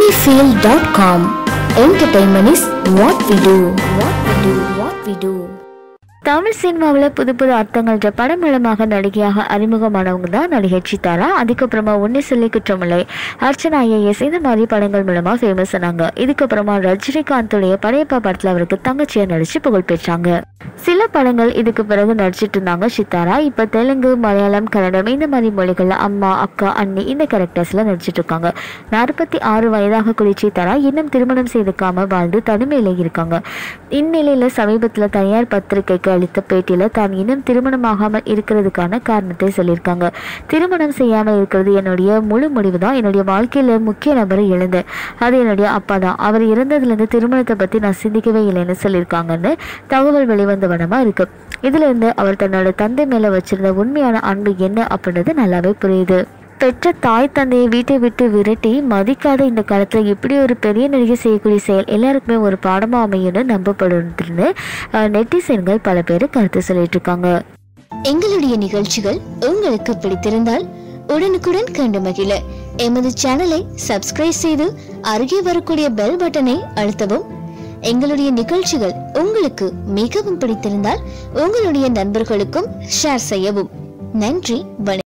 Sunnyfield.com. Entertainment is what we do. What we do. What we do. Tamil சினிமாவில் புது புது அர்த்தங்கள்ன்ற படம் மூலமாக நடிகையாக அறிமுகமானவங்க தான் நடிகை சித்தாரா அதுக்கப்புறமா ஒன்னி சொல்லி குற்றமில்லை அர்ச்சனா ஐஏஎஸ் இந்த மாதிரி படங்கள் மூலமா ஃபேமஸ் ஆனாங்க இதுக்கப்புறமா ரஜினிகாந்தோடைய படையப்பா படத்துல அவருக்கு தங்கச்சியா நடிச்சு புகழ் பெற்றாங்க சில படங்கள் இதுக்கு பிறகு நடிச்சிட்டு இருந்தாங்க சித்தாரா இப்போ தெலுங்கு மலையாளம் கன்னடம் இந்த மாதிரி மொழிகள்ல அம்மா அக்கா அண்ணி இந்த கேரக்டர்ஸ்ல நடிச்சிட்டு இருக்காங்க நாற்பத்தி ஆறு வயதாக கூடிய சித்தாரா இன்னும் திருமணம் செய்துக்காம வாழ்ந்து தனிமையில இருக்காங்க இந்நிலையில சமீபத்துல தனியார் பத்திரிகைக்கு அளித்த பேட்டியில தான் இன்னும் திருமணமாகாமல் இருக்கிறதுக்கான காரணத்தை சொல்லியிருக்காங்க திருமணம் செய்யாமல் இருக்கிறது என்னுடைய முழு முடிவு தான் என்னுடைய வாழ்க்கையில முக்கிய நபரை இழந்தேன் அது என்னுடைய அப்பா தான் அவர் இறந்ததுலேருந்து திருமணத்தை பத்தி நான் சிந்திக்கவே இல்லைன்னு சொல்லியிருக்காங்கன்னு தகவல் வெளிவந்த வனமா இருக்கு இதுல இருந்து அவர் தன்னோட தந்தை மேல வச்சிருந்த உண்மையான அன்பு என்ன அப்படின்றது நல்லாவே புரியுது பெற்ற தாய் தந்தையை வீட்டை விட்டு விரட்டி மதிக்காத இந்த காலத்தில் இப்படி ஒரு பெரிய நடிகை செய்யக்கூடிய செயல் எல்லாருக்குமே ஒரு பாடமாக அமையும்னு நம்பப்படுதுன்னு அஹ், நெட்டிசன்கள் பல பேர் கருத்து சொல்லிட்டு இருக்காங்க எங்களுடைய நிகழ்ச்சிகள் உங்களுக்கு பிடித்திருந்தால் உடனுக்குடன் கண்டு மகிழ எமது சேனலை சப்ஸ்கிரைப் செய்து அருகே வரக்கூடிய பெல் பட்டனை அழுத்தவும் எங்களுடைய நிகழ்ச்சிகள் உங்களுக்கு மிகவும் பிடித்திருந்தால் உங்களுடைய நண்பர்களுக்கும் ஷேர் செய்யவும் நன்றி வணக்கம்